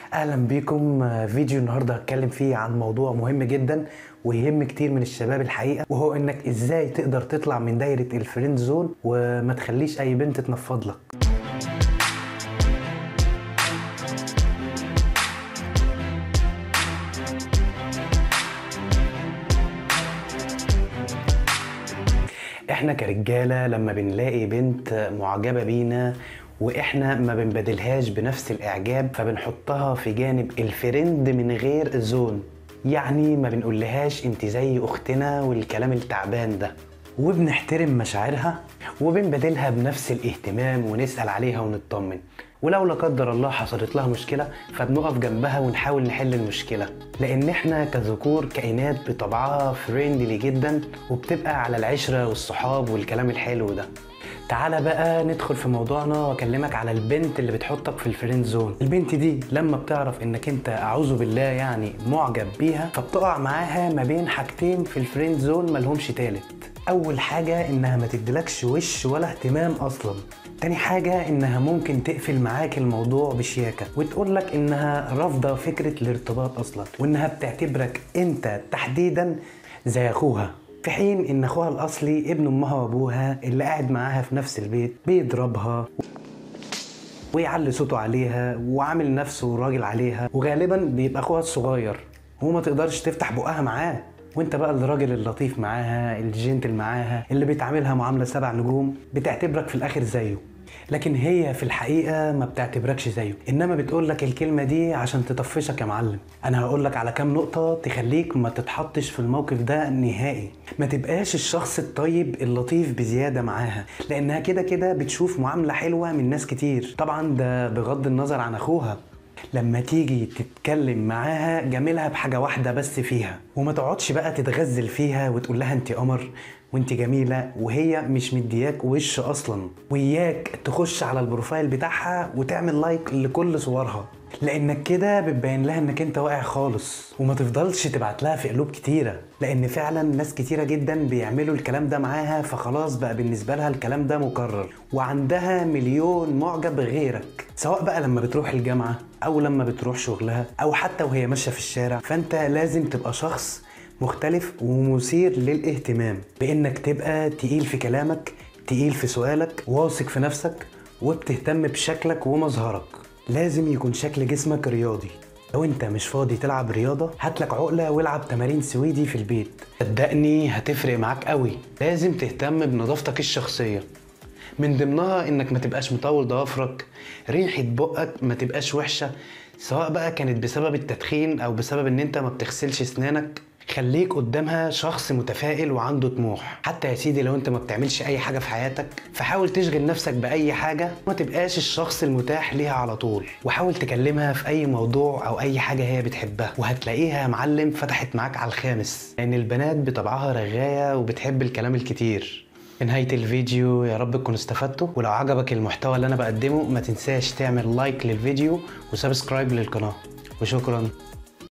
اهلا بيكم آه، فيديو النهارده هتكلم فيه عن موضوع مهم جدا ويهم كتير من الشباب الحقيقه وهو انك ازاي تقدر تطلع من دايره الفريند زون وما تخليش اي بنت تنفض لك احنا كرجاله لما بنلاقي بنت معجبه بينا واحنا ما بنبادلهاش بنفس الاعجاب فبنحطها في جانب الفريند من غير زون يعني ما بنقولهاش انت زي اختنا والكلام التعبان ده وبنحترم مشاعرها وبنبادلها بنفس الاهتمام ونسال عليها ونطمن ولو لا قدر الله حصلت لها مشكله فبنقف جنبها ونحاول نحل المشكله لان احنا كذكور كائنات بطبعها فريندلي جدا وبتبقى على العشره والصحاب والكلام الحلو ده تعالى بقى ندخل في موضوعنا واكلمك على البنت اللي بتحطك في الفريند زون البنت دي لما بتعرف انك انت اعوذ بالله يعني معجب بيها فبتقع معاها ما بين حاجتين في الفريند زون ملهمش تالت اول حاجه انها ما تديلكش وش ولا اهتمام اصلا تاني حاجة إنها ممكن تقفل معاك الموضوع بشياكة وتقول لك إنها رافضة فكرة الارتباط أصلا وإنها بتعتبرك أنت تحديدا زي أخوها في حين إن أخوها الأصلي ابن أمها وأبوها اللي قاعد معاها في نفس البيت بيضربها ويعلي صوته عليها وعامل نفسه راجل عليها وغالبا بيبقى اخوها الصغير وما تقدرش تفتح بقها معاه وانت بقى الراجل اللطيف معاها الجنتل معاها اللي بيتعاملها معامله سبع نجوم بتعتبرك في الاخر زيه لكن هي في الحقيقه ما بتعتبركش زيه انما بتقول لك الكلمه دي عشان تطفشك يا معلم انا هقول لك على كام نقطه تخليك ما تتحطش في الموقف ده نهائي ما تبقاش الشخص الطيب اللطيف بزياده معاها لانها كده كده بتشوف معامله حلوه من ناس كتير طبعا ده بغض النظر عن اخوها لما تيجي تتكلم معاها جاملها بحاجة واحدة بس فيها وما تقعدش بقى تتغزل فيها وتقول لها انت قمر وانت جميلة وهي مش مدياك وش اصلا وياك تخش على البروفايل بتاعها وتعمل لايك لكل صورها لانك كده بتبين لها انك انت واقع خالص وما تفضلش تبعت لها في قلوب كتيره لان فعلا ناس كتيره جدا بيعملوا الكلام ده معاها فخلاص بقى بالنسبه لها الكلام ده مكرر وعندها مليون معجب غيرك سواء بقى لما بتروح الجامعه او لما بتروح شغلها او حتى وهي ماشيه في الشارع فانت لازم تبقى شخص مختلف ومثير للاهتمام بانك تبقى تقيل في كلامك تقيل في سؤالك واثق في نفسك وبتهتم بشكلك ومظهرك لازم يكون شكل جسمك رياضي لو انت مش فاضي تلعب رياضة هاتلك عقلة والعب تمارين سويدي في البيت صدقني هتفرق معاك قوي لازم تهتم بنظافتك الشخصية من ضمنها انك ما تبقاش مطول ضوافرك ريحة بقك ما تبقاش وحشة سواء بقى كانت بسبب التدخين او بسبب ان انت ما بتغسلش اسنانك خليك قدامها شخص متفائل وعنده طموح حتى يا سيدي لو انت ما بتعملش اي حاجة في حياتك فحاول تشغل نفسك بأي حاجة ما تبقاش الشخص المتاح ليها على طول وحاول تكلمها في اي موضوع او اي حاجة هي بتحبها وهتلاقيها يا معلم فتحت معاك على الخامس لان البنات بطبعها رغاية وبتحب الكلام الكتير في نهاية الفيديو يا رب تكونوا استفدتوا ولو عجبك المحتوى اللي انا بقدمه ما تنساش تعمل لايك للفيديو وسبسكرايب للقناة وشكرا